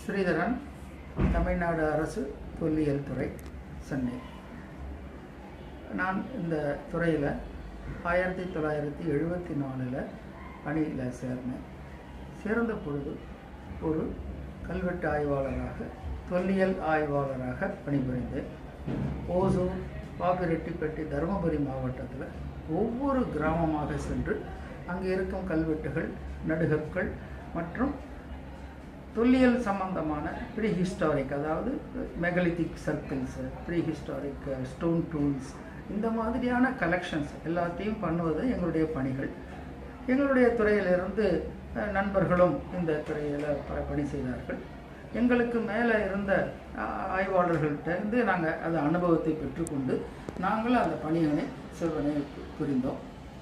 ஸ்ரீதரன் தமிழ்நாடு அரசு தொல்லியல் துறை சென்னை நான் இந்த துறையில் ஆயிரத்தி தொள்ளாயிரத்தி எழுபத்தி நாலில் பணியில் சேர்ந்தேன் சேர்ந்த பொழுது ஒரு கல்வெட்டு ஆய்வாளராக தொல்லியல் ஆய்வாளராக பணிபுரிந்தேன் ஓசூர் பாப்பிரெட்டிப்பட்டி தருமபுரி மாவட்டத்தில் ஒவ்வொரு கிராமமாக சென்று அங்கே இருக்கும் கல்வெட்டுகள் நடுகற்கள் மற்றும் தொல்லியல் சம்பந்தமான ப்ரீ ஹிஸ்டாரிக் அதாவது megalithic circles prehistoric stone tools இந்த மாதிரியான கலெக்ஷன்ஸ் எல்லாத்தையும் பண்ணுவது எங்களுடைய பணிகள் எங்களுடைய துறையிலிருந்து அஹ், நண்பர்களும் இந்த துறையில் ப- பணி செய்தார்கள் எங்களுக்கு மேலே இருந்த அஹ், ஆய்வாளர்கள்ட்ட இருந்து நாங்கள் அந்த அனுபவத்தை பெற்றுக்கொண்டு நாங்களும் அந்த பணியினை செவ்வனை புரிந்தோம்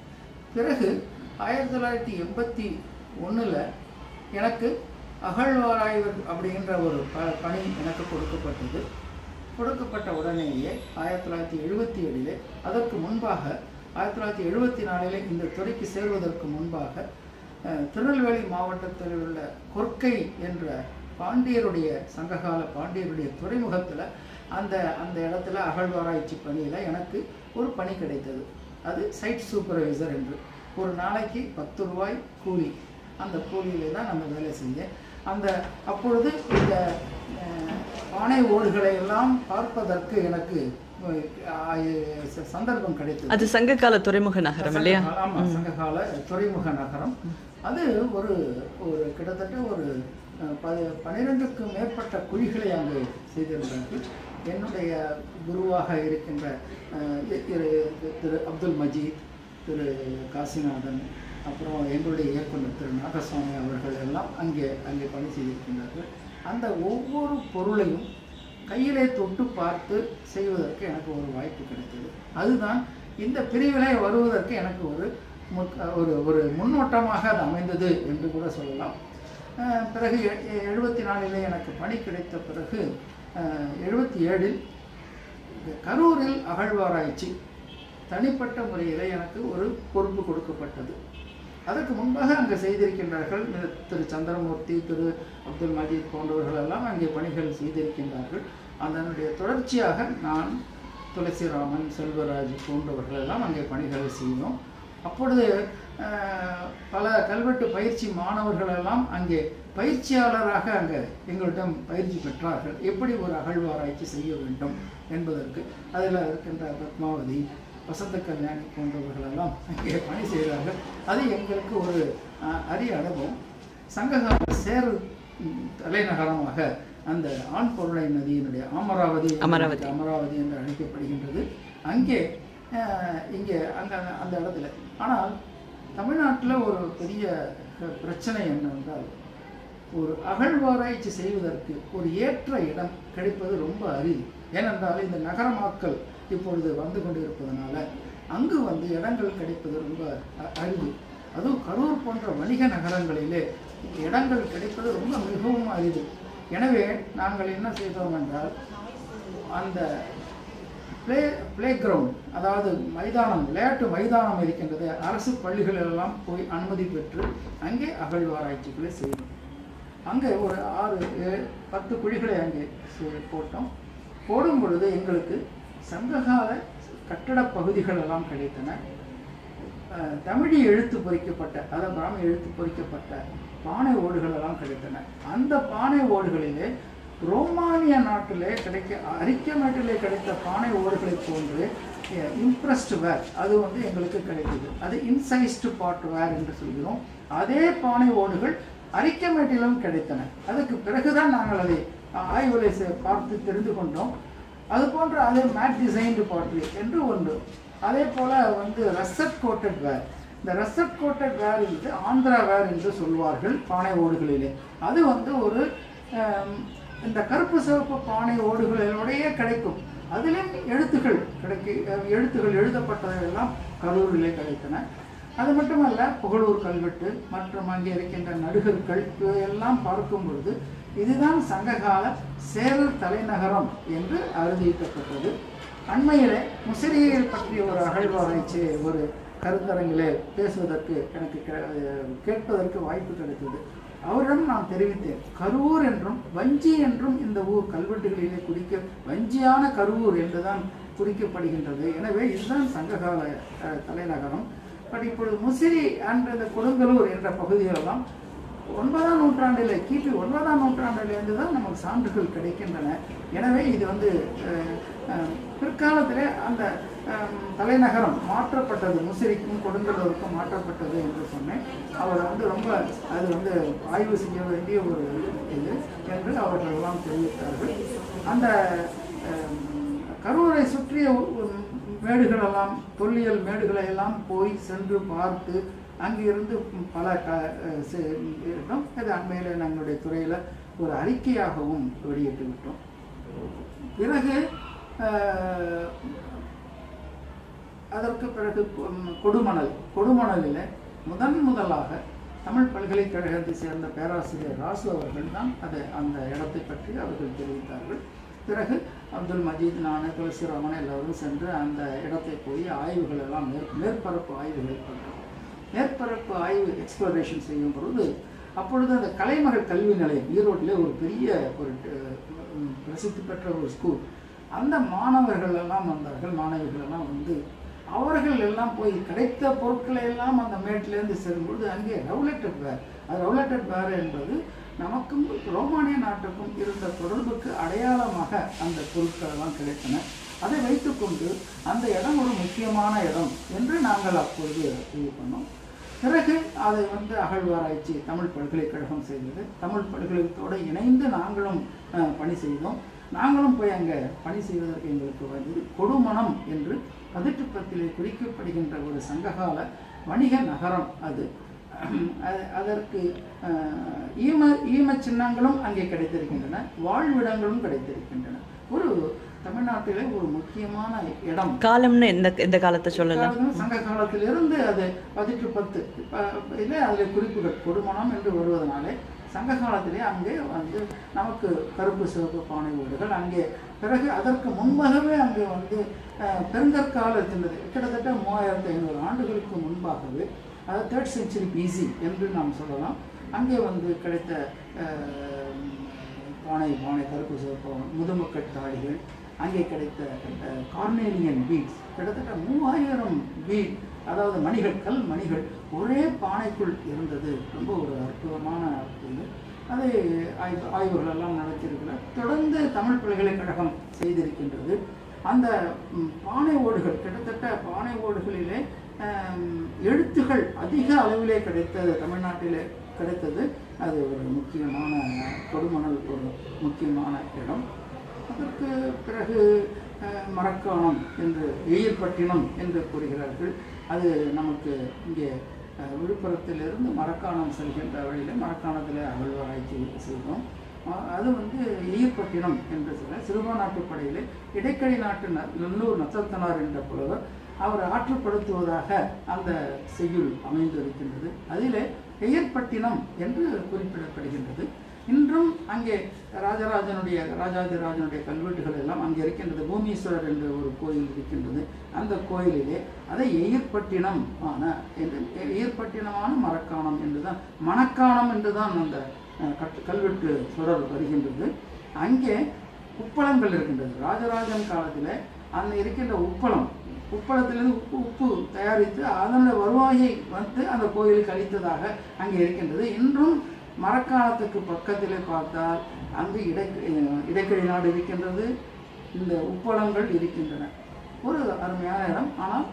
பிறகு ஆயிரத்தி தொள்ளாயிரத்தி எண்பத்தி ஒன்றில் எனக்கு அகழ்வாராய்வு அப்படின்ற ஒரு ப பணி எனக்கு கொடுக்கப்பட்டது கொடுக்கப்பட்ட உடனேயே ஆயிரத்தி தொள்ளாயிரத்தி எழுபத்தி ஏழிலே அதற்கு முன்பாக ஆயிரத்தி தொள்ளாயிரத்தி எழுபத்தி நாலிலே இந்த துறைக்கு சேருவதற்கு முன்பாக அஹ், திருநெல்வேலி மாவட்டத்தில் உள்ள கொர்க்கை என்ற பாண்டியருடைய சங்ககால பாண்டியருடைய துறைமுகத்தில் அந்த அந்த இடத்துல அகழ்வாராய்ச்சி பணியில் எனக்கு ஒரு பணி கிடைத்தது அது சைட் சூப்பர்வைசர் என்று ஒரு நாளைக்கு பத்து ரூபாய் கூலி அந்த கூலியிலே தான் நம்ம வேலை செஞ்சேன் அந்த அப்பொழுது இந்த அஹ், பானை ஓடுகளை எல்லாம் பார்ப்பதற்கு எனக்கு அஹ், ஆய- ச- சந்தர்ப்பம் கிடைத்தது அது சங்ககால துறைமுக நகரம் இல்லையா சங்ககால- ஆமா சங்ககால துறைமுக நகரம் அது ஒரு ஒரு கிட்டத்தட்ட ஒரு அஹ், ப- பன்னிரெண்டுக்கும் மேற்பட்ட குழிகளை அங்கு செய்திருந்தார்கள் என்னுடைய குருவாக இருக்கின்ற அஹ், இ- இரு- திரு அப்துல் மஜீத் திரு காசிநாதன் அப்புறம் எங்களுடைய இயக்குனர் திரு நாகசுவாமி அவர்கள் எல்லாம் அங்கே அங்கே பணி செய்திருக்கின்றார்கள் அந்த ஒவ்வொரு பொருளையும் கையிலே தொட்டு பார்த்து செய்வதற்கு எனக்கு ஒரு வாய்ப்பு கிடைத்தது அதுதான் இந்த பிரிவிலே வருவதற்கு எனக்கு ஒரு முற்- ஒரு ஒரு முன்னோட்டமாக அது அமைந்தது என்று கூட சொல்லலாம் அஹ் பிறகு எ- எழுபத்தி நாலிலே எனக்கு பணி கிடைத்த பிறகு எழுபத்தி ஏழில் கரூரில் அகழ்வாராய்ச்சி தனிப்பட்ட முறையில் எனக்கு ஒரு பொறுப்பு கொடுக்கப்பட்டது அதற்கு முன்பாக அங்கே செய்திருக்கின்றார்கள் மிக- திரு சந்திரமூர்த்தி திரு அப்துல் மஜீத் போன்றவர்கள் எல்லாம் அங்கே பணிகள் செய்திருக்கின்றார்கள் அதனுடைய தொடர்ச்சியாக நான் துளசிராமன் செல்வராஜ் போன்றவர்கள் எல்லாம் அங்கே பணிகளை செய்தோம் அப்பொழுது அஹ், பல கல்வெட்டு பயிற்சி மாணவர்கள் எல்லாம் அங்கே பயிற்சியாளராக அங்கே எங்களிடம் பயிற்சி பெற்றார்கள் எப்படி ஒரு அகழ்வாராய்ச்சி செய்ய வேண்டும் என்பதற்கு அதில் இருக்கின்ற பத்மாவதி வசந்த கல்யாணி போன்றவர்கள் எல்லாம் அங்கே பணி செய்தார்கள் அது எங்களுக்கு ஒரு அஹ், அரிய அனுபவம் சங்ககால சேரு ம், தலைநகரமாக அந்த ஆண் பொருளை நதியினுடைய அமராவதி என்று அமராவதி. அமராவதி என்று அழைக்கப்படுகின்றது அங்கே அஹ், இங்கே அங்கே அந்த இடத்துல ஆனால் தமிழ்நாட்டில் ஒரு பெரிய அஹ், பிரச்சனை என்னவென்றால் ஒரு அகழ்வாராய்ச்சி செய்வதற்கு ஒரு ஏற்ற இடம் கிடைப்பது ரொம்ப அரிது ஏனென்றால் இந்த நகரமாக்கல் இப்பொழுது வந்து கொண்டிருப்பதனால அங்கு வந்து இடங்கள் கிடைப்பது ரொம்ப அ- அரிது அதுவும் கரூர் போன்ற வணிக நகரங்களிலே இடங்கள் கிடைப்பது ரொம்ப மிகவும் அரிது எனவே நாங்கள் என்ன செய்தோம் என்றால் அந்த பிளே பிளே கிரவுண்ட் அதாவது மைதானம் விளையாட்டு மைதானம் இருக்கின்றது அரசு பள்ளிகளெல்லாம் போய் அனுமதி பெற்று அங்கே அகழ்வாராய்ச்சிகளை செய்தோம் அங்கே ஒரு ஆறு ஏழு பத்து குழிகளை அங்கே சு- போட்டோம் போடும் பொழுது எங்களுக்கு சங்ககால கட்டடப் பகுதிகள் எல்லாம் கிடைத்தன அஹ், தமிழி எழுத்து பொறிக்கப்பட்ட அதாவது பிராமி எழுத்து பொறிக்கப்பட்ட பானை ஓடுகள் எல்லாம் கிடைத்தன அந்த பானை ஓடுகளிலே ரோமானிய நாட்டிலே கிடைக்க அரிக்கமேட்டிலே கிடைத்த பானை ஓடுகளை போன்று இம்ப்ரெஸ்ட் வேர் அது வந்து எங்களுக்கு கிடைத்தது அது இன்சைஸ்டு பாட் வேர் என்று சொல்கிறோம் அதே பானை ஓடுகள் அரிக்கமேட்டிலும் கிடைத்தன அதுக்கு பிறகுதான் நாங்கள் அதை ஆய்வுகளை செ- பார்த்து தெரிந்து கொண்டோம் அது போன்ற அதே மேட் டிசைன்டு பாட்ரி என்று ஒன்று அதே போல வந்து ரசட் கோட்டட் வேர் இந்த ரசட் கோட்டட் வேர் வந்து ஆந்திரா வேர் என்று சொல்வார்கள் பானை ஓடுகளிலே அது வந்து ஒரு ஆம், இந்த கருப்பு சிவப்பு பானை ஓடுகளினுடைய கிடைக்கும் அதிலும் எழுத்துகள் கிடைக்க எழுத்துகள் எழுதப்பட்டதெல்லாம் கரூரிலே கிடைத்தன அது மட்டுமல்ல புகழூர் கல்வெட்டு மற்றும் அங்கே இருக்கின்ற நடுகர்கள் இவையெல்லாம் பார்க்கும் பொழுது இதுதான் சங்ககால சேரர் தலைநகரம் என்று அறுதியிட்டப்பட்டது அண்மையிலே முசிறியை பற்றிய ஒரு அகழ்வாராய்ச்சி ஒரு கருத்தரங்கிலே பேசுவதற்கு எனக்கு கே- கேட்பதற்கு வாய்ப்பு கிடைத்தது அவரிடம் நான் தெரிவித்தேன் கரூர் என்றும் வஞ்சி என்றும் இந்த ஊர் கல்வெட்டுகளிலே குறிக்க வஞ்சியான கரூர் என்றுதான் குறிக்கப்படுகின்றது எனவே இதுதான் சங்ககால அஹ், தலைநகரம் பட் இப்பொழுது முசிறி அண்ட் இந்த கொடுங்கலூர் என்ற பகுதிகளெல்லாம் ஒன்பதாம் நூற்றாண்டில் கிபி ஒன்பதாம் நூற்றாண்டிலிருந்து தான் நமக்கு சான்றுகள் கிடைக்கின்றன எனவே இது வந்து அஹ், அஹ், பிற்காலத்திலே அந்த அஹ், தலைநகரம் மாற்றப்பட்டது முசிறிக்கும் கொடுங்கலூருக்கும் மாற்றப்பட்டது என்று சொன்னேன் அவர் வந்து ரொம்ப அது வந்து ஆய்வு செய்ய வேண்டிய ஒரு இது என்று அவர்கள் எல்லாம் தெரிவித்தார்கள் அந்த அஹ், கரூரை சுற்றிய உ- மேடுகளெல்லாம் தொல்லியல் மேடுகளை எல்லாம் போய் சென்று பார்த்து அங்கிருந்து பல க அஹ் செ- இருக்கோம் இது அண்மையில் நம்மளுடைய துறையில் ஒரு அறிக்கையாகவும் வெளியிட்டு விட்டோம் பிறகு அஹ், அதற்கு பிறகு கொ- கொடுமணல் கொடுமணலில் முதன் முதலாக தமிழ் பல்கலைக்கழகத்தை சேர்ந்த பேராசிரியர் ராசு அவர்கள் தான் அதை அந்த இடத்தை பற்றி அவர்கள் தெரிவித்தார்கள் பிறகு அப்துல் மஜீத் நான் துளசிராமன் எல்லோரும் சென்று அந்த இடத்தை போய் ஆய்வுகள் எல்லாம் மேற் மேற்பரப்பு ஆய்வுகள் பண்ணோம் மேற்பரப்பு ஆய்வு எக்ஸ்ப்ளோரேஷன் செய்யும் பொழுது அப்பொழுது அந்த கலைமகள் கல்வி நிலையம் ஈரோட்டில் ஒரு பெரிய ஒரு அஹ், உம், பிரசித்தி பெற்ற ஒரு ஸ்கூல் அந்த மாணவர்கள் எல்லாம் வந்தார்கள் மாணவிகள் எல்லாம் வந்து அவர்கள் எல்லாம் போய் கிடைத்த பொருட்களை எல்லாம் அந்த மேட்டிலேருந்து செல்லும்பொழுது அங்கே ரவுலெட்டட் பேர் அது ரவுலெட்டட் பேர் என்பது நமக்கும் ரோமானிய நாட்டுக்கும் இருந்த தொடர்புக்கு அடையாளமாக அந்த பொருட்கள் எல்லாம் கிடைத்தன அதை வைத்துக்கொண்டு அந்த இடம் ஒரு முக்கியமான இடம் என்று நாங்கள் அப்பொழுது இது பண்ணோம் பிறகு அதை வந்து அகழ்வாராய்ச்சி தமிழ் பல்கலைக்கழகம் செய்தது தமிழ் பல்கலைக்கழகத்தோடு இணைந்து நாங்களும் அஹ், பணி செய்தோம் நாங்களும் போய் அங்கே பணி செய்வதற்கு எங்களுக்கு வந்தது கொடுமணம் என்று பதிற்றுப்பத்திலே குறிக்கப்படுகின்ற ஒரு சங்ககால வணிக நகரம் அது அது- அதற்கு அஹ், ஈம ஈம சின்னங்களும் அங்கே கிடைத்திருக்கின்றன வாழ்விடங்களும் கிடைத்திருக்கின்றன ஒரு தமிழ்நாட்டிலே ஒரு முக்கியமான இடம் காலம்னு எந்த எந்த காலத்தை சொல்லலாம் காலத்துல சங்க காலத்திலிருந்து அது பதிற்று பத்து இல்லை அதில் குறிப்புகள் கொடுமணம் என்று வருவதனாலே சங்க காலத்திலே அங்கே வந்து நமக்கு கருப்பு சிவப்பு பானை வீடுகள் அங்கே பிறகு அதற்கு முன்பாகவே அங்கே வந்து அஹ், பெருங்கற்காலத்தினது கிட்டத்தட்ட மூவாயிரத்தி ஐநூறு ஆண்டுகளுக்கு முன்பாகவே அதாவது தேர்ட் செஞ்சுரி பிசி என்று நாம் சொல்லலாம் அங்கே வந்து கிடைத்த அஹ், பானை பானை கருப்பு சிவப்பு முதுமக்கட் தாடிகள் அங்கே கிடைத்த அஹ், கார்னேலியன் பீட்ஸ் கிட்டத்தட்ட மூவாயிரம் பீட் அதாவது மணிகள் கல் மணிகள் ஒரே பானைக்குள் இருந்தது ரொம்ப ஒரு அற்புதமான இது அதை ஆய்வு ஆய்வுகள் எல்லாம் நடத்தியிருக்கிறார் தொடர்ந்து தமிழ் பல்கலைக்கழகம் செய்திருக்கின்றது அந்த ம், பானை ஓடுகள் கிட்டத்தட்ட பானை ஓடுகளிலே ஆம், எழுத்துகள் அதிக அளவிலே கிடைத்தது தமிழ்நாட்டிலே கிடைத்தது அது ஒரு முக்கியமான கொடுமணல் ஒரு முக்கியமான இடம் அதற்கு பிறகு அஹ், மரக்காணம் என்று எயிர்பட்டினம் என்று கூறுகிறார்கள் அது நமக்கு இங்கே அஹ், விழுப்புரத்திலிருந்து மரக்காணம் செல்கின்ற வழியில் மரக்காணத்தில் அகழ்வாராய்ச்சி செய்தோம் அஹ், அது வந்து எயிர்பட்டினம் என்று சொல்ல சிறுபான்நாட்டு படையிலே இடைக்கழி நாட்டு ந- நல்லூர் நத்தத்தனார் என்ற புலவர் அவர் ஆற்றுப்படுத்துவதாக அந்த செய்யுள் அமைந்திருக்கின்றது அதிலே எயிர்பட்டினம் என்று குறிப்பிடப்படுகின்றது இன்றும் அங்கே ராஜராஜனுடைய ராஜாதிராஜனுடைய கல்வெட்டுகள் எல்லாம் அங்கே இருக்கின்றது பூமீஸ்வரர் என்ற ஒரு கோயில் இருக்கின்றது அந்த கோயிலிலே அதை எயிர்பட்டினம் ஆன என்று எயிர்பட்டினமான மரக்காணம் என்றுதான் மணக்காணம் என்றுதான் அந்த அஹ், கட்- கல்வெட்டு தொடர் வருகின்றது அங்கே உப்பளங்கள் இருக்கின்றது ராஜராஜன் காலத்தில் அந்த இருக்கின்ற உப்பளம் உப்பளத்திலிருந்து உப்பு உப்பு தயாரித்து அதனுடைய வருவாயை வந்து அந்த கோயிலுக்கு அளித்ததாக அங்கே இருக்கின்றது இன்றும் மரக்காலத்துக்கு பக்கத்திலே பார்த்தால் அங்கு இடை இடைக்கழி நாடு இருக்கின்றது இந்த உப்பளங்கள் இருக்கின்றன ஒரு அருமையான இடம் ஆனால்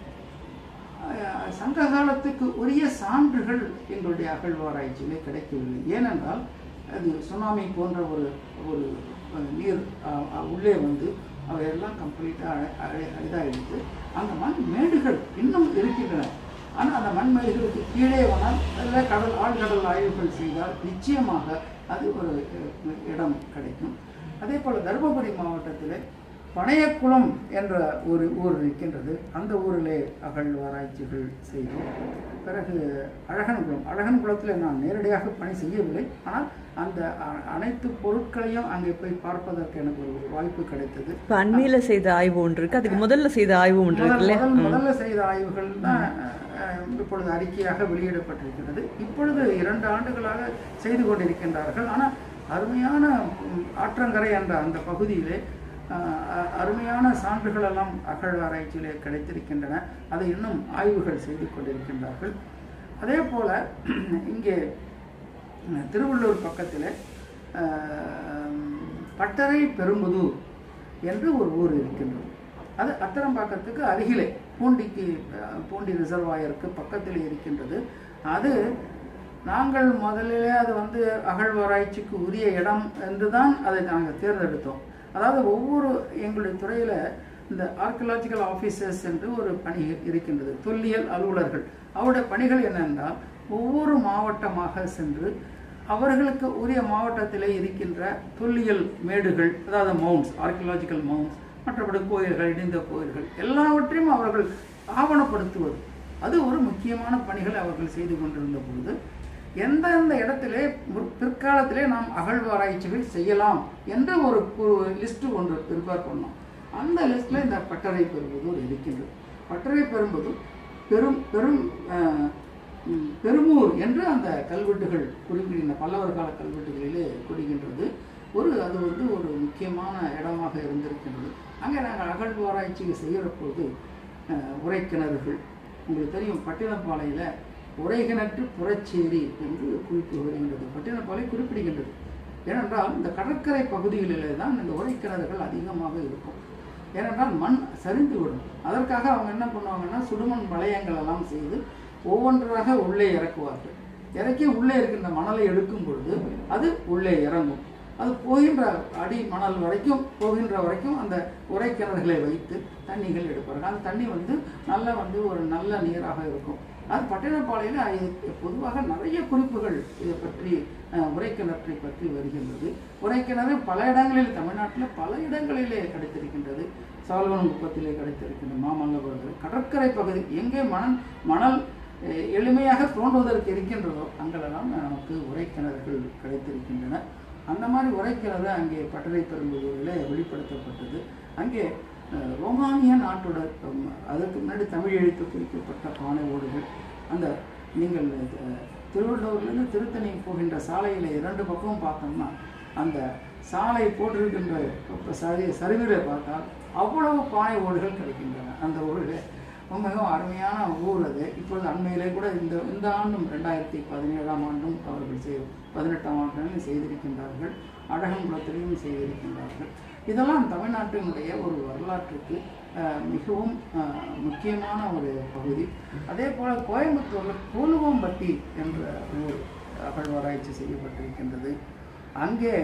அஹ், சங்க காலத்துக்கு உரிய சான்றுகள் எங்களுடைய அகழ்வாராய்ச்சியிலே கிடைக்கவில்லை ஏனென்றால் அது சுனாமி போன்ற ஒரு ஒரு அஹ், நீர் அஹ், அஹ், உள்ளே வந்து அவையெல்லாம் கம்ப்ளீட்டாக இதாகிடுச்சு அந்த மண் மேடுகள் இன்னும் இருக்கின்றன ஆனால் அந்த மண் மேடுகளுக்கு கீழே வந்தால் அதில் கடல் ஆழ்கடல் ஆய்வுகள் செய்தால் நிச்சயமாக அது ஒரு அஹ், இடம் கிடைக்கும் அதே போல் தருமபுரி மாவட்டத்தில் பனையக்குளம் என்ற ஒரு ஊர் இருக்கின்றது அந்த ஊரிலே அகழ்வாராய்ச்சிகள் செய்தோம் பிறகு அழகன்குளம் அழகன்குளத்தில் நான் நேரடியாக பணி செய்யவில்லை ஆனால் அந்த அ- அனைத்து பொருட்களையும் அங்கே போய் பார்ப்பதற்கு எனக்கு ஒரு வாய்ப்பு கிடைத்தது இப்ப அண்மையில செய்த ஆய்வு ஒன்று இருக்கு அதுக்கு முதல்ல செய்த ஆய்வு ஒன்று இருக்கு முதல் இல்லையா முதல் முதல்ல செய்த ஆய்வுகள் தான் அஹ், இப்பொழுது அறிக்கையாக வெளியிடப்பட்டிருக்கிறது இப்பொழுது இரண்டு ஆண்டுகளாக செய்து கொண்டிருக்கின்றார்கள் ஆனால் அருமையான ம், ஆற்றங்கரை என்ற அந்த பகுதியிலே அஹ், அ- அருமையான சான்றுகள் எல்லாம் அகழ்வாராய்ச்சியிலே கிடைத்திருக்கின்றன அதை இன்னும் ஆய்வுகள் செய்து கொண்டிருக்கின்றார்கள் அதே போல இங்கே அஹ், திருவள்ளூர் பக்கத்தில் பட்டறை பெரும்புதூர் என்று ஒரு ஊர் இருக்கின்றது அது அத்தரம்பாக்கத்துக்கு அருகிலே பூண்டிக்கு அஹ், பூண்டி ரிசர்வாயருக்கு பக்கத்தில் இருக்கின்றது அது நாங்கள் முதலிலே அது வந்து அகழ்வாராய்ச்சிக்கு உரிய இடம் என்று தான் அதை நாங்கள் தேர்ந்தெடுத்தோம் அதாவது ஒவ்வொரு எங்களுடைய துறையில் இந்த ஆர்கியலாஜிக்கல் ஆஃபீஸர்ஸ் என்று ஒரு பணி இருக்கின்றது தொல்லியல் அலுவலர்கள் அவருடைய பணிகள் என்னென்றால் ஒவ்வொரு மாவட்டமாக சென்று அவர்களுக்கு உரிய மாவட்டத்திலே இருக்கின்ற தொல்லியல் மேடுகள் அதாவது மவுண்ட்ஸ் ஆர்கியலாஜிக்கல் மவுண்ட்ஸ் மற்றபடி கோயில்கள் இடிந்த கோயில்கள் எல்லாவற்றையும் அவர்கள் ஆவணப்படுத்துவது அது ஒரு முக்கியமான பணிகளை அவர்கள் செய்து கொண்டிருந்த பொழுது எந்தெந்த இடத்திலே முற்- பிற்காலத்திலே நாம் அகழ்வாராய்ச்சிகள் செய்யலாம் என்ற ஒரு ஒரு லிஸ்ட் ஒன்று ப்ரிப்பேர் பண்ணோம் அந்த லிஸ்ட்டில் இந்த பட்டறை பெரும்புதூர் இருக்கின்றது பட்டறை பெரும்புதூர் பெரும் பெரும் அஹ், ம், பெருமூர் என்று அந்த கல்வெட்டுகள் குறிப்பிடுகின்ற பல்லவர் கால கல்வெட்டுகளிலே குறிக்கின்றது ஒரு அது வந்து ஒரு முக்கியமான இடமாக இருந்திருக்கின்றது அங்கே நாங்கள் அகழ்வாராய்ச்சி செய்கிற பொழுது அஹ், உரைக்கிணறுகள் உங்களுக்கு தெரியும் பட்டினப்பாளையில் உரைகிணற்று புறச்சேரி என்று குறிப்பு வருகின்றது பட்டினப்பாலை குறிப்பிடுகின்றது ஏனென்றால் இந்த கடற்கரை பகுதிகளிலே தான் இந்த உரைக்கிணறுகள் அதிகமாக இருக்கும் ஏனென்றால் மண் சரிந்து விடும் அதற்காக அவங்க என்ன பண்ணுவாங்கன்னா சுடுமண் வளையங்கள் எல்லாம் செய்து ஒவ்வொன்றாக உள்ளே இறக்குவார்கள் இறக்கி உள்ளே இருக்கின்ற மணலை எடுக்கும் பொழுது அது உள்ளே இறங்கும் அது போகின்ற அடி மணல் வரைக்கும் போகின்ற வரைக்கும் அந்த உரைக்கிணறுகளை வைத்து தண்ணிகள் எடுப்பார்கள் அந்த தண்ணி வந்து நல்ல வந்து ஒரு நல்ல நீராக இருக்கும் அது பட்டினப்பாளையில் பொதுவாக நிறைய குறிப்புகள் இதை பற்றி அஹ், உரைக்கிணற்றை பற்றி வருகின்றது உரைக்கிணறு பல இடங்களில் தமிழ்நாட்டில் பல இடங்களிலே கிடைத்திருக்கின்றது சால்வனங்குப்பத்திலே கிடைத்திருக்கின்ற மாமல்லபுரத்தில் கடற்கரை பகுதி எங்கே மணல் மணல் அஹ், எளிமையாக தோன்றுவதற்கு இருக்கின்றதோ அங்கெல்லாம் நமக்கு உரைக்கிணறுகள் கிடைத்திருக்கின்றன அந்த மாதிரி உரைக்கிணறு அங்கே பட்டறை பெரும்புதூரில் வெளிப்படுத்தப்பட்டது அங்கே அஹ், ரோமானிய நாட்டோட உம், அதற்கு முன்னாடி தமிழ் எழுத்து குறிக்கப்பட்ட பானை ஓடுகள் அந்த நீங்கள் அஹ், திருவள்ளூர்லேருந்து திருத்தணி போகின்ற சாலையில் இரண்டு பக்கமும் பார்த்தோம்னா அந்த சாலை போட்டிருக்கின்ற இப்ப சரி சரிவிலை பார்த்தால் அவ்வளவு பானை ஓடுகள் கிடைக்கின்றன அந்த ஊரில் மிகவும் அருமையான ஊர் அது இப்பொழுது அண்மையிலே கூட இந்த இந்த ஆண்டும் ரெண்டாயிரத்தி பதினேழாம் ஆண்டும் அவர்கள் செய் பதினெட்டாம் ஆண்டும் செய்திருக்கின்றார்கள் அழகங்குளத்திலையும் செய்திருக்கின்றார்கள் இதெல்லாம் தமிழ்நாட்டினுடைய ஒரு வரலாற்றுக்கு அஹ், மிகவும் அஹ், முக்கியமான ஒரு பகுதி அதே போல் கோயம்புத்தூரில் கூலுவம்பட்டி என்ற ஊர் அகழ்வாராய்ச்சி செய்யப்பட்டிருக்கின்றது அங்கே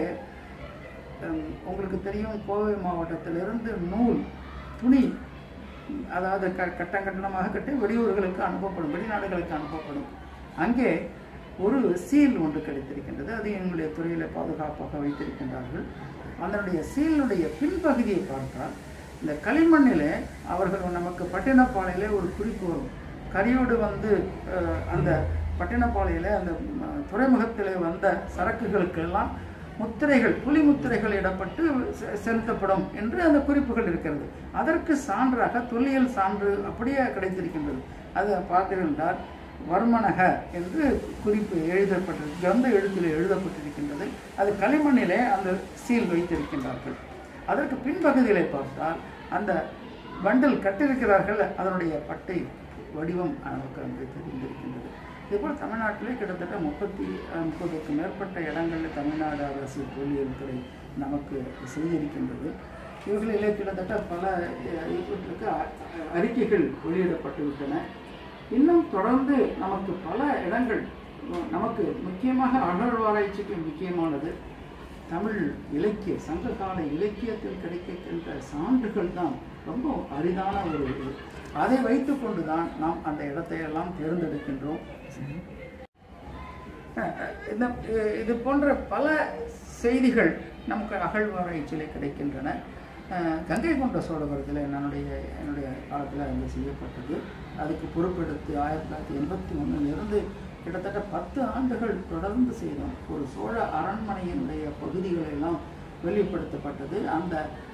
ஹம், உங்களுக்கு தெரியும் கோவை மாவட்டத்திலிருந்து நூல் துணி அதாவது க கட்டம் கட்டணமாக கட்டி வெளியூர்களுக்கு அனுப்பப்படும் வெளிநாடுகளுக்கு அனுப்பப்படும் அங்கே ஒரு சீல் ஒன்று கிடைத்திருக்கின்றது அது எங்களுடைய துறையில் பாதுகாப்பாக வைத்திருக்கின்றார்கள் அதனுடைய சீலுடைய பின்பகுதியை பார்த்தால் இந்த களிமண்ணிலே அவர்கள் நமக்கு பட்டினப்பாளையிலே ஒரு குறிப்பு வரும் கரியோடு வந்து அஹ், அந்த பட்டினப்பாளையில அந்த ம, துறைமுகத்திலே வந்த சரக்குகளுக்கெல்லாம் முத்திரைகள் புலி முத்திரைகள் இடப்பட்டு செ- செலுத்தப்படும் என்று அந்த குறிப்புகள் இருக்கிறது அதற்கு சான்றாக தொல்லியல் சான்று அப்படியே கிடைத்திருக்கின்றது அது பார்த்தீர்கள் வர்மனக என்று குறிப்பு எழுதப்பட்டிருக்கு கந்த எழுத்தில் எழுதப்பட்டிருக்கின்றது அது களிமண்ணிலே அந்த சீல் வைத்திருக்கின்றார்கள் அதற்கு பின்பகுதியிலே பார்த்தால் அந்த பண்டில் கட்டியிருக்கிறார்கள் அதனுடைய பட்டை வடிவம் நமக்கு அங்கு தெரிந்திருக்கின்றது இதேபோல் தமிழ்நாட்டிலே கிட்டத்தட்ட முப்பத்தி அஹ், முப்பதுக்கு மேற்பட்ட இடங்களில் தமிழ்நாடு அரசு தொல்லியல் துறை நமக்கு செய்திருக்கின்றது இவர்களிலே கிட்டத்தட்ட பல அஹ், இவற்றுக்கு அ- அறிக்கைகள் வெளியிடப்பட்டு விட்டன இன்னும் தொடர்ந்து நமக்கு பல இடங்கள் அஹ், நமக்கு முக்கியமாக அகழ்வாராய்ச்சிக்கு முக்கியமானது தமிழ் இலக்கிய சங்ககால இலக்கியத்தில் கிடைக்கின்ற சான்றுகள் தான் ரொம்ப அரிதான ஒரு இது அதை வைத்துக்கொண்டு தான் நாம் அந்த இடத்தை எல்லாம் தேர்ந்தெடுக்கின்றோம் அஹ் இந்த அஹ் இது போன்ற பல செய்திகள் நமக்கு அகழ்வாராய்ச்சியிலே கிடைக்கின்றன அஹ் கங்கை கொண்ட சோழபுரத்தில் என்னுடைய என்னுடைய காலத்தில் வந்து செய்யப்பட்டது அதுக்கு பொறுப்பெடுத்து ஆயிரத்தி தொள்ளாயிரத்தி எண்பத்தி ஒன்றிலிருந்து கிட்டத்தட்ட பத்து ஆண்டுகள் தொடர்ந்து செய்தோம் ஒரு சோழ அரண்மனையினுடைய பகுதிகள் எல்லாம் வெளிப்படுத்தப்பட்டது அந்த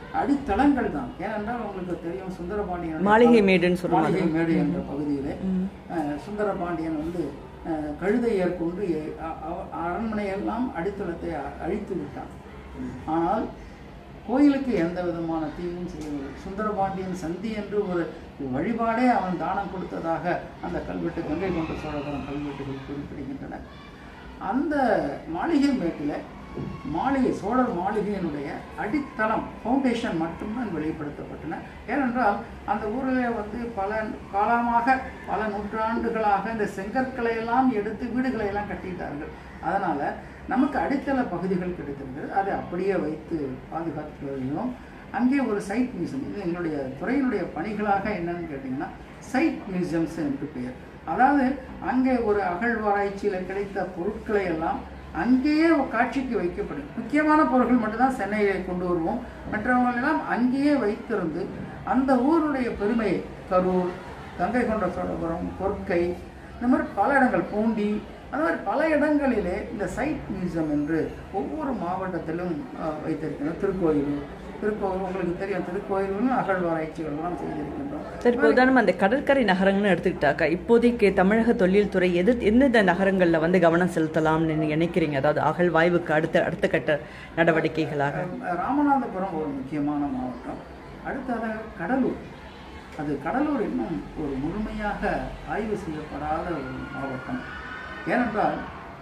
அடித்தளங்கள் தான் ஏனென்றால் உங்களுக்கு தெரியும் சுந்தரபாண்டியன் மாளிகை மேடுன்னு சொல்லுவாங்க. மாளிகை மேடு என்ற பகுதியிலே ம். அஹ், சுந்தரபாண்டியன் வந்து அஹ், கழுதை ஏற்கொண்டு எ- அ- அவ- அரண்மனையெல்லாம் அடித்தளத்தை அ- அழித்து விட்டான் ஆனால் கோயிலுக்கு எந்த விதமான தீங்கும் செய்யவில்லை சுந்தரபாண்டியன் சந்தி என்று ஒரு வழிபாடே அவன் தானம் கொடுத்ததாக அந்த கல்வெட்டு கங்கை கொண்ட சோழபுரம் கல்வெட்டுகள் குறிப்பிடுகின்றன அந்த மாளிகை மேட்டில் மாளிகை சோழர் மாளிகையினுடைய அடித்தளம் ஃபவுண்டேஷன் மட்டும்தான் வெளிப்படுத்தப்பட்டன ஏனென்றால் அந்த ஊரில் வந்து பல காலமாக பல நூற்றாண்டுகளாக இந்த செங்கற்களை எல்லாம் எடுத்து வீடுகளை எல்லாம் கட்டிட்டார்கள் அதனால நமக்கு அடித்தள பகுதிகள் கிடைத்திருக்கிறது அதை அப்படியே வைத்து பாதுகாத்து வருகிறோம் அங்கே ஒரு சைட் மியூசியம் இது எங்களுடைய துறையினுடைய பணிகளாக என்னன்னு கேட்டிங்கன்னா சைட் மியூசியம்ஸ் என்று பெயர் அதாவது அங்கே ஒரு அகழ்வாராய்ச்சியில் கிடைத்த பொருட்களை எல்லாம் அங்கேயே காட்சிக்கு வைக்கப்படும் முக்கியமான பொருட்கள் மட்டும்தான் சென்னையிலே கொண்டு வருவோம் மற்றவங்களெல்லாம் அங்கேயே வைத்திருந்து அந்த ஊருடைய பெருமையை கரூர் கங்கை கொண்ட சோழபுரம் கொர்க்கை இந்த மாதிரி பல இடங்கள் பூண்டி அந்த மாதிரி பல இடங்களிலே இந்த சைட் மியூசியம் என்று ஒவ்வொரு மாவட்டத்திலும் அஹ், வைத்திருக்கிறோம் திருக்கோயிலூர் திருக்கோயில் உங்களுக்கு தெரியும் திருக்கோயிலும் அகழ்வாராய்ச்சிகள்லாம் செய்திருக்கின்றோம் சரி இப்போ உதாரணமா அந்த கடற்கரை நகரங்கள்னு எடுத்துக்கிட்டாக்கா இப்போதைக்கு தமிழக தொழில் துறை எது எந்தெந்த நகரங்கள்ல வந்து கவனம் செலுத்தலாம்னு நீங்க நினைக்கிறீங்க அதாவது அகழ்வாய்வுக்கு அடுத்த அடுத்த கட்ட நடவடிக்கைகளாக அஹ் ராமநாதபுரம் ஒரு முக்கியமான மாவட்டம் அடுத்ததாக கடலூர் அது கடலூர் இன்னும் ஒரு முழுமையாக ஆய்வு செய்யப்படாத ஒரு மாவட்டம் ஏனென்றால்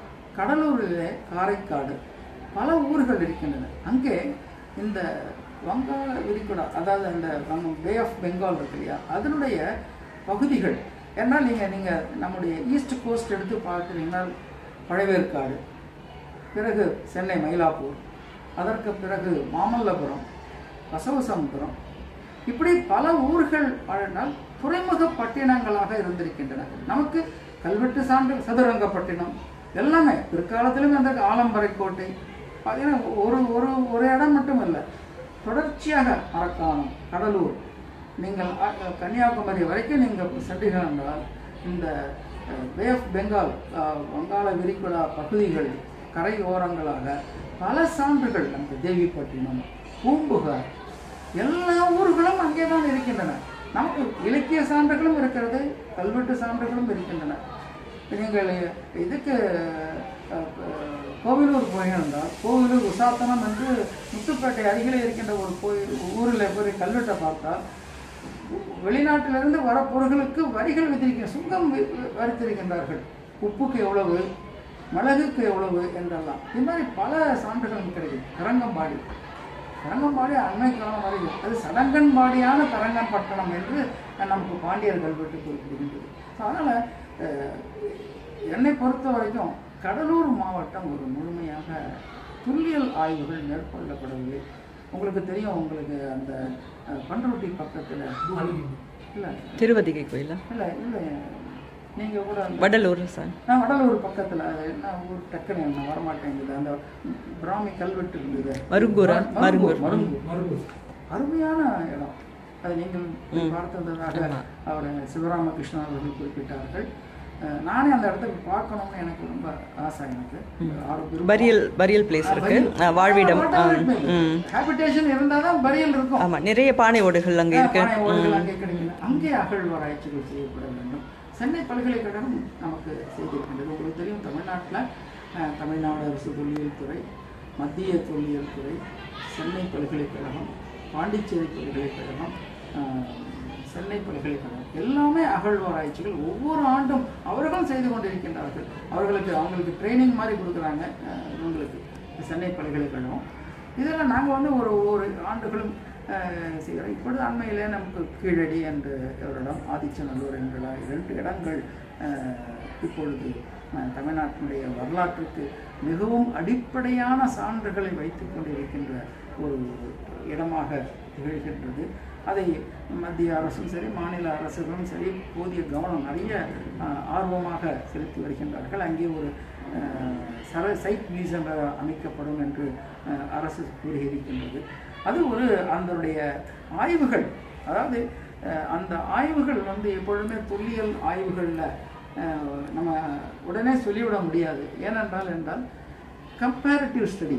கடலூரிலே காரைக்காடு பல ஊர்கள் இருக்கின்றன அங்கே இந்த வங்காள விரிகுடா அதாவது அந்த நம்ம பே ஆஃப் பெங்கால் இருக்கு இல்லையா அதனுடைய பகுதிகள் ஏன்னால் நீங்கள் நீங்கள் நம்முடைய ஈஸ்ட் கோஸ்ட் எடுத்து பார்க்குறீங்கன்னா பழவேற்காடு பிறகு சென்னை மயிலாப்பூர் அதற்கு பிறகு மாமல்லபுரம் பசவசமுத்திரம் இப்படி பல ஊர்கள் வாழ்ந்தால் துறைமுக பட்டினங்களாக இருந்திருக்கின்றன நமக்கு கல்வெட்டு சான்று சதுரங்கப்பட்டினம் எல்லாமே பிற்காலத்திலும் அந்த ஆலம்பரை கோட்டை பார்த்தீங்கன்னா ஒரு ஒரு ஒரு இடம் மட்டும் இல்லை தொடர்ச்சியாக மரக்காணம் கடலூர் நீங்கள் அ- அ- கன்னியாகுமரி வரைக்கும் நீங்கள் சென்றீர்கள் என்றால் இந்த பே ஆஃப் பெங்கால் அஹ், வங்காள விரிகுடா பகுதிகள் கரை ஓரங்களாக பல சான்றுகள் நமக்கு தேவிப்பட்டினம் பூம்புகார் எல்லா ஊர்களும் அங்கே தான் இருக்கின்றன நமக்கு இலக்கிய சான்றுகளும் இருக்கிறது கல்வெட்டு சான்றுகளும் இருக்கின்றன நீங்கள் இதுக்கு அஹ், அஹ், கோவிலூர் போயிருந்தால் கோவிலூர் உசாத்தனம் என்று முத்துப்பேட்டை அருகிலே இருக்கின்ற ஒரு கோயில் ஊரில் போய் கல்வெட்டை பார்த்தால் வெளிநாட்டிலிருந்து வர பொருட்களுக்கு வரிகள் விதிக்க சுங்கம் வி- வி- வரித்திருக்கின்றார்கள் உப்புக்கு எவ்வளவு மிளகுக்கு எவ்வளவு என்றெல்லாம் இது மாதிரி பல சான்றுகள் கிடைக்கும் கரங்கம்பாடி தரங்கம்பாடி அண்மை காலம் வரை அது சடங்கன்பாடியான தரங்கன் பட்டணம் என்று நமக்கு பாண்டியர் கல்வெட்டு குறிப்பிடுகின்றது அதனால் என்னை பொறுத்த வரைக்கும் கடலூர் மாவட்டம் ஒரு முழுமையாக துல்லியல் ஆய்வுகள் மேற்கொள்ளப்படவில்லை உங்களுக்கு தெரியும் உங்களுக்கு அந்த அஹ், பண்ருட்டி பக்கத்தில் இல்லை திருவதிகை கோயிலா இல்லை இல்லை நீங்கள் கூட அந்த- வடலூர் சார் நான் வடலூர் பக்கத்தில் என்ன ஊர் டக்குன்னு என்ன வரமாட்டேங்குது அந்த பிராமி கல்வெட்டு இருந்தது மருங்கூரா? மருங்கூர் மருங்கூர். மருங்கூர் அருமையான இடம் அது நீங்கள் போய் பார்த்ததாக அவர் சிவராமகிருஷ்ணன் அவர்கள் குறிப்பிட்டார்கள் அஹ், நானே அந்த இடத்துக்கு பார்க்கணும்னு எனக்கு ரொம்ப ஆசை எனக்கு ஆரோக்கியம் பரியல் பரியல் பிளேஸ் இருக்கு ஆ, வாழ்விடம் ஆ, ம் ஹேபிடேஷன் இருந்தால் தான் பரியல் இருக்கும் ஆமா நிறைய பானை ஓடுகள் அங்க இருக்கு பானை ஓடுகள் அங்கே கிடைக்கின்றன அங்கே அகழ்வாராய்ச்சிகள் செய்யப்பட வேண்டும் சென்னை பல்கலைக்கழகம் நமக்கு செய்திருக்கின்றது உங்களுக்கு தெரியும் தமிழ்நாட்டில் தமிழ்நாடு அரசு தொல்லியல் துறை மத்திய தொல்லியல் துறை சென்னை பல்கலைக்கழகம் பாண்டிச்சேரி பல்கலைக்கழகம் அஹ், சென்னை பல்கலைக்கழகம் எல்லாமே அகழ்வாராய்ச்சிகள் ஒவ்வொரு ஆண்டும் அவர்களும் செய்து கொண்டிருக்கின்றார்கள் அவர்களுக்கு அவங்களுக்கு ட்ரைனிங் மாதிரி கொடுக்குறாங்க அஹ், இவங்களுக்கு சென்னை பல்கலைக்கழகம் இதெல்லாம் நாங்கள் வந்து ஒரு ஒவ்வொரு ஆண்டுகளும் அஹ், செய்கிறோம் இப்பொழுது அண்மையிலே நமக்கு கீழடி என்ற ஒரு இடம் ஆதிச்சநல்லூர் என்ற இடம், இரண்டு இடங்கள் அஹ், இப்பொழுது அஹ், தமிழ்நாட்டினுடைய வரலாற்றுக்கு மிகவும் அடிப்படையான சான்றுகளை வைத்துக் கொண்டிருக்கின்ற ஒரு இடமாக திகழ்கின்றது அதை மத்திய அரசும் சரி மாநில அரசுகளும் சரி போதிய கவனம் நிறைய அஹ், ஆர்வமாக செலுத்தி வருகின்றார்கள் அங்கே ஒரு அஹ், சர சைட் மியூசியம் அமைக்கப்படும் என்று அஹ், அரசு கூறியிருக்கின்றது அது ஒரு அதனுடைய ஆய்வுகள் அதாவது அஹ், அந்த ஆய்வுகள் வந்து எப்பொழுதுமே தொல்லியல் ஆய்வுகளில் நம்ம உடனே சொல்லிவிட முடியாது ஏனென்றால் என்றால் கம்பேரிட்டிவ் ஸ்டடி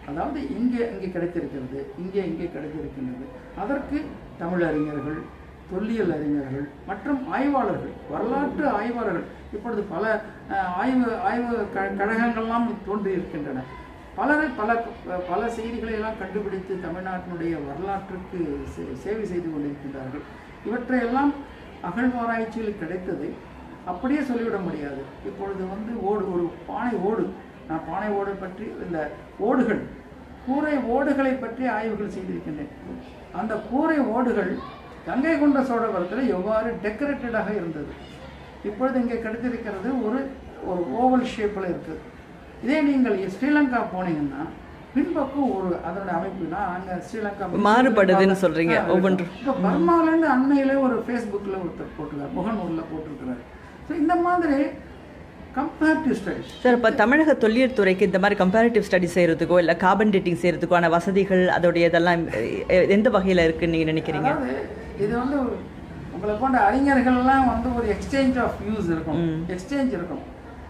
அதாவது இங்கே இங்கே கிடைத்திருக்கிறது இங்கே இங்கே கிடைத்திருக்கின்றது அதற்கு தமிழறிஞர்கள் தொல்லியல் அறிஞர்கள் மற்றும் ஆய்வாளர்கள் வரலாற்று ஆய்வாளர்கள் இப்பொழுது பல அஹ், ஆய்வு ஆய்வு க கழகங்கள்லாம் தோன்றி இருக்கின்றன பலரை பல பல செய்திகளை எல்லாம் கண்டுபிடித்து தமிழ்நாட்டினுடைய வரலாற்றுக்கு சே- சேவை செய்து கொண்டிருக்கின்றார்கள் இவற்றையெல்லாம் அகழ்வாராய்ச்சியில் கிடைத்ததை அப்படியே சொல்லிவிட முடியாது இப்பொழுது வந்து ஓடு ஒரு பானை ஓடு நான் பானை ஓடு பற்றி இந்த ஓடுகள் கூரை ஓடுகளை பற்றி ஆய்வுகள் செய்திருக்கின்றேன் அந்த கூரை ஓடுகள் கங்கை கொண்ட சோழபுரத்தில் எவ்வாறு டெக்கரேட்டடாக இருந்தது இப்பொழுது இங்கே கிடைத்திருக்கிறது ஒரு ஒரு ஓவல் ஷேப்பில் இருக்குது இதே நீங்கள் ஸ்ரீலங்கா போனீங்கன்னா பின்பக்கம் ஒரு அதனுடைய அமைப்புனா அங்கே ஸ்ரீலங்கா மாறுபடுதுன்னு சொல்றீங்க, ஆ, இருக்கும். ஒவ்வொன்றும். இப்போ பர்மாவிலேருந்து அண்மையிலே ஒரு ஃபேஸ்புக்கில் ஒருத்தர் போட்டிருக்காரு முகநூலில் போட்டிருக்கிறாரு ஸோ இந்த மாதிரி கம்பேரிட்டிவ் ஸ்டடிஸ் சார் இப்போ தமிழக தொல்லியல் துறைக்கு இந்த மாதிரி கம்பேரிட்டிவ் ஸ்டடி செய்யறதுக்கோ இல்லை கார்பன் டேட்டிங் செய்யறதுக்கான வசதிகள் அதோடைய இதெல்லாம் எ- எ- எந்த வகையில் இருக்குன்னு நீங்க நினைக்கிறீங்க அதாவது இது வந்து ஒரு உங்களை போன்ற அறிஞர்கள்லாம் வந்து ஒரு எக்ஸ்சேஞ்ச் ஆஃப் வியூஸ் இருக்கும் ம். எக்ஸ்சேஞ்ச் இருக்கும்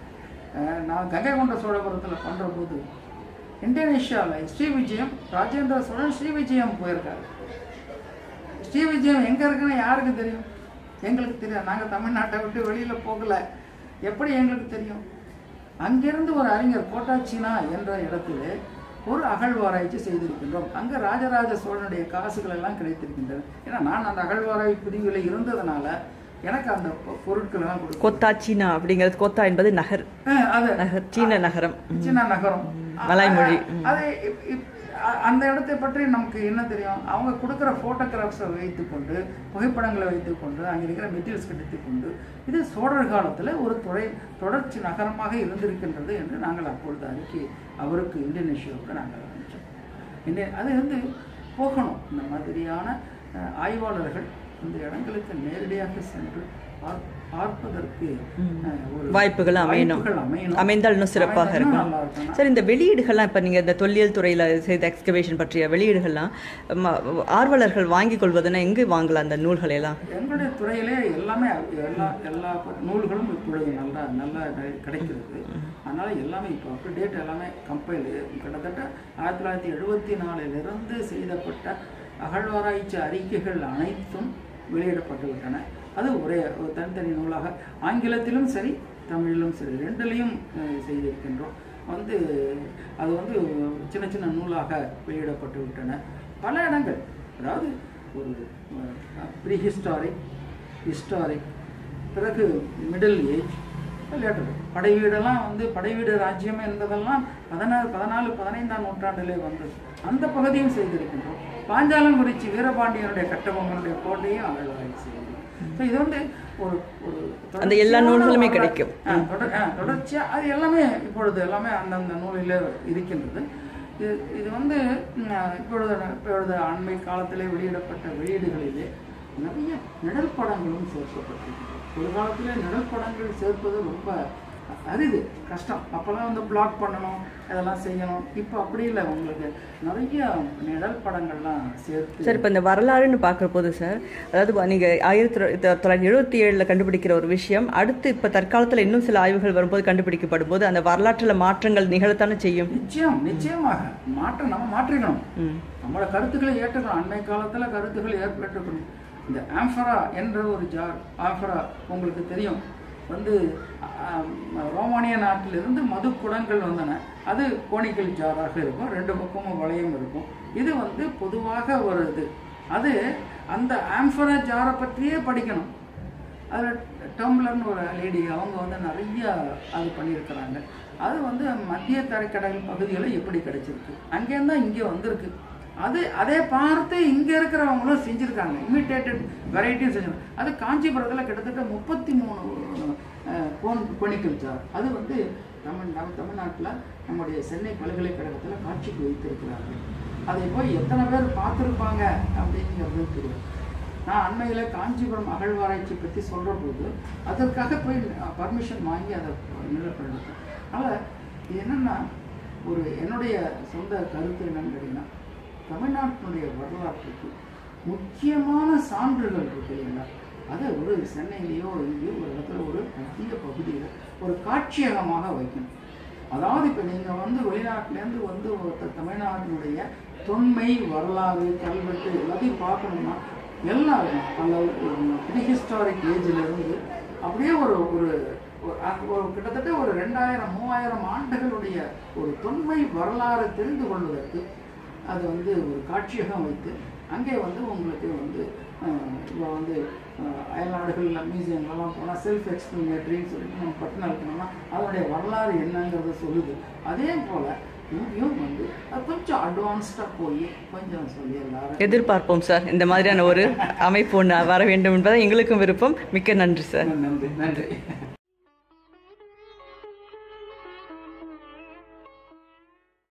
அஹ் நான் கங்கை கொண்ட சோழபுரத்தில் பண்ணுற போது இந்தோனேஷியாவில் ஸ்ரீ விஜயம் ராஜேந்திர சோழன் ஸ்ரீ விஜயம் போயிருக்காரு ஸ்ரீ விஜயம் எங்கே இருக்குன்னு யாருக்கு தெரியும் எங்களுக்கு தெரியும் நாங்கள் தமிழ்நாட்டை விட்டு வெளியில் போகல எப்படி எங்களுக்கு தெரியும் அங்கிருந்து ஒரு அறிஞர் கோட்டாச்சினா என்ற இடத்துல ஒரு அகழ்வாராய்ச்சி செய்திருக்கின்றோம் அங்கே ராஜராஜ சோழனுடைய காசுகள் எல்லாம் கிடைத்திருக்கின்றன ஏன்னா நான் அந்த அகழ்வாராய்ச்சி பிரிவில் இருந்ததுனால எனக்கு அந்த பொ- பொருட்கள் எல்லாம் கொடுக்கும் கொத்தா சீனா அப்படிங்கிறது கொத்தா என்பது நகர் அது நகர் சீன நகரம் ம். சின்ன நகரம் மலாய்மொழி. அ- அது இப்- இப்- அ- அந்த இடத்தை பற்றி நமக்கு என்ன தெரியும் அவங்க கொடுக்குற ஃபோட்டோகிராஃப்ஸை வைத்துக்கொண்டு புகைப்படங்களை வைத்துக்கொண்டு அங்கே இருக்கிற மெட்டீரியல்ஸ் எடுத்துக்கொண்டு இது சோழர் காலத்தில் ஒரு துறை தொடர்ச்சி நகரமாக இருந்திருக்கின்றது என்று நாங்கள் அப்பொழுது அறிக்கை அவருக்கு இந்தோனேஷியாவுக்கு நாங்கள் அனுப்பிச்சோம் இந்திய அது வந்து போகணும் இந்த மாதிரியான அஹ், ஆய்வாளர்கள் இந்த இடங்களுக்கு நேரடியாக சென்று பார்- பார்ப்பதற்கு அஹ், ஒரு வாய்ப்புகள் அமையணும் வாய்ப்புகள் அமையணும். அமைந்தால் இன்னும் சிறப்பாக அமைந்தா இருக்கும் நல்லா இருக்கும். சார் இந்த வெளியீடுகள்லாம் இப்போ நீங்கள் இந்த தொல்லியல் துறையில் செய்த எக்ஸ்கவேஷன் பற்றிய வெளியீடுகள்லாம் ம- ஆர்வலர்கள் வாங்கிக் கொள்வதுன்னா எங்கே வாங்கலாம் அந்த நூல்களை எல்லாம் எங்களுடைய துறையிலே எல்லாமே எல்லா எல்லா நூல்களும் இப்பொழுது நல்லா நல்லா கிடை- கிடைக்கிறது அதனால எல்லாமே இப்போ அப் டேட் எல்லாமே கம்பைல் கிட்டத்தட்ட ஆயிரத்தி தொள்ளாயிரத்தி எழுபத்தி நாலிலிருந்து செய்தப்பட்ட அகழ்வாராய்ச்சி அறிக்கைகள் அனைத்தும் வெளியிடப்பட்டு விட்டன அது ஒரே ஒரு தனித்தனி நூலாக ஆங்கிலத்திலும் சரி தமிழிலும் சரி ரெண்டுலேயும் அஹ், செய்திருக்கின்றோம் வந்து அது வந்து சின்ன சின்ன நூலாக வெளியிடப்பட்டு விட்டன பல இடங்கள் அதாவது ஒரு ப்ரீ ஹிஸ்டாரிக் ஹிஸ்டாரிக் பிறகு மிடில் ஏஜ் லேட்டர் படை வீடெல்லாம் வந்து படை வீடு ராஜ்யம் என்பதெல்லாம் பதினாறு பதினாலு பதினைந்தாம் நூற்றாண்டிலே வந்தது அந்த பகுதியும் செய்திருக்கின்றோம் பாஞ்சாலங்குறிச்சி வீரபாண்டியனுடைய கட்டபொம்மனுடைய கோட்டையும் அகழ்வாய்ச்சி செய்திருக்கிறோம் ஸோ இது வந்து ஒரு ஒரு அந்த எல்லா தொடர்ச்சியான நூல்களுமே வரலாறு. கிடைக்கும். ஆ, தொடர் ஆ, தொடர்ச்சியா அது எல்லாமே இப்பொழுது எல்லாமே அந்தந்த நூலிலே இருக்கின்றது இது இது வந்து ம், இப்பொழுது இப்பொழுது அண்மை காலத்திலே வெளியிடப்பட்ட வெளியீடுகளிலே நிறைய நிழல் படங்களும் சேர்க்கப்பட்டிருக்கு ஒரு காலத்திலே நிழல் படங்கள் சேர்ப்பது ரொம்ப அரிது கஷ்டம் அப்போல்லாம் வந்து பிளாக் பண்ணணும் இதெல்லாம் செய்யணும் இப்போ அப்படி இல்லை உங்களுக்கு நிறைய நிழல் படங்கள்லாம் சேர்த்து சார் இப்போ இந்த வரலாறுன்னு பார்க்குற போது சார் அதாவது நீங்கள் ஆயிரத்தி தொ- தொள்ளாயிரத்தி எழுபத்தி ஏழில் கண்டுபிடிக்கிற ஒரு விஷயம் அடுத்து இப்போ தற்காலத்தில் இன்னும் சில ஆய்வுகள் வரும்போது கண்டுபிடிக்கப்படும் போது அந்த வரலாற்றில் மாற்றங்கள் நிகழத்தானே செய்யும் நிச்சயம் நிச்சயமாக மாற்றம் நம்ம மாற்றிக்கணும் ம் நம்மளோட கருத்துக்களை ஏற்றுக்கணும் அண்மை காலத்தில் கருத்துக்கள் ஏற்பட்டுக்கணும் இந்த ஆம்ஃபரா என்ற ஒரு ஜார் ஆம்ஃபரா உங்களுக்கு தெரியும் வந்து ஆம், ரோமானிய நாட்டிலிருந்து மது குடங்கள் வந்தன அது கோணிக்கல் ஜாராக இருக்கும் ரெண்டு பக்கமும் வளையம் இருக்கும் இது வந்து பொதுவாக ஒரு இது அது அந்த ஆம்ஃபரா ஜாரை பற்றியே படிக்கணும் அதில் டம்ளர்னு ஒரு லேடி அவங்க வந்து நிறைய அது பண்ணியிருக்கிறாங்க அது வந்து மத்திய தரைக்கடல் பகுதிகளில் எப்படி கிடைச்சிருக்கு அங்கேருந்து தான் இங்கே வந்திருக்கு அது அதே பார்த்து இங்கே இருக்கிறவங்களும் செஞ்சுருக்காங்க இமிட்டேட்டட் வெரைட்டியும் செஞ்சுருக்காங்க அது காஞ்சிபுரத்தில் கிட்டத்தட்ட முப்பத்தி மூணு கோன் கொனிக்கல் ஜார் அது வந்து தமிழ் நம்ம தமிழ்நாட்டில் நம்முடைய சென்னை பல்கலைக்கழகத்தில் காட்சிக்கு வைத்திருக்கிறார்கள் அதை போய் எத்தனை பேர் பார்த்துருப்பாங்க அப்படிங்கிறது தெரியும் நான் அண்மையில் காஞ்சிபுரம் அகழ்வாராய்ச்சி பற்றி சொல்கிற போது அதற்காக போய் பர்மிஷன் வாங்கி அதை நிலப்படுத்தேன் அதனால் இது என்னென்னா ஒரு என்னுடைய சொந்த கருத்து என்னன்னு கேட்டிங்கன்னா தமிழ்நாட்டினுடைய வரலாற்றுக்கு முக்கியமான சான்றுகள் இருக்கு இல்லைங்களா அதை ஒரு சென்னையிலேயோ எங்கேயோ ஒரு இடத்துல ஒரு மத்திய பகுதியில் ஒரு காட்சியகமாக வைக்கணும் அதாவது இப்போ நீங்கள் வந்து வெளிநாட்டிலேருந்து வந்து ஒருத்தர் தமிழ்நாட்டினுடைய தொன்மை வரலாறு கல்வெட்டு எல்லாத்தையும் பார்க்கணும்னா எல்லாரும் பல ப்ரீஹிஸ்டாரிக் ஏஜிலிருந்து அப்படியே ஒரு ஒரு ஒரு அ- ஒரு கிட்டத்தட்ட ஒரு ரெண்டாயிரம் மூவாயிரம் ஆண்டுகளுடைய ஒரு தொன்மை வரலாறு தெரிந்து கொள்வதற்கு அது வந்து ஒரு காட்சியகம் வைத்து அங்கே வந்து உங்களுக்கு வந்து இப்போ வந்து அஹ், அயல்நாடுகளில் மியூசியம்லாம் போனால் செல்ஃப் எக்ஸ்பிளனேட்டரின்னு சொல்லிட்டு நம்ம பட்டம் இருக்கணும்னா அதனுடைய வரலாறு என்னங்கிறத சொல்லுது அதே போல் இங்கேயும் வந்து அது கொஞ்சம் அட்வான்ஸ்டாக போய் கொஞ்சம் சொல்லி எல்லாரும் எதிர்பார்ப்போம் சார் இந்த மாதிரியான ஒரு அமைப்பு ஒன்று வர வேண்டும் என்பதை எங்களுக்கும் விருப்பம் மிக்க நன்றி சார் நன்றி நன்றி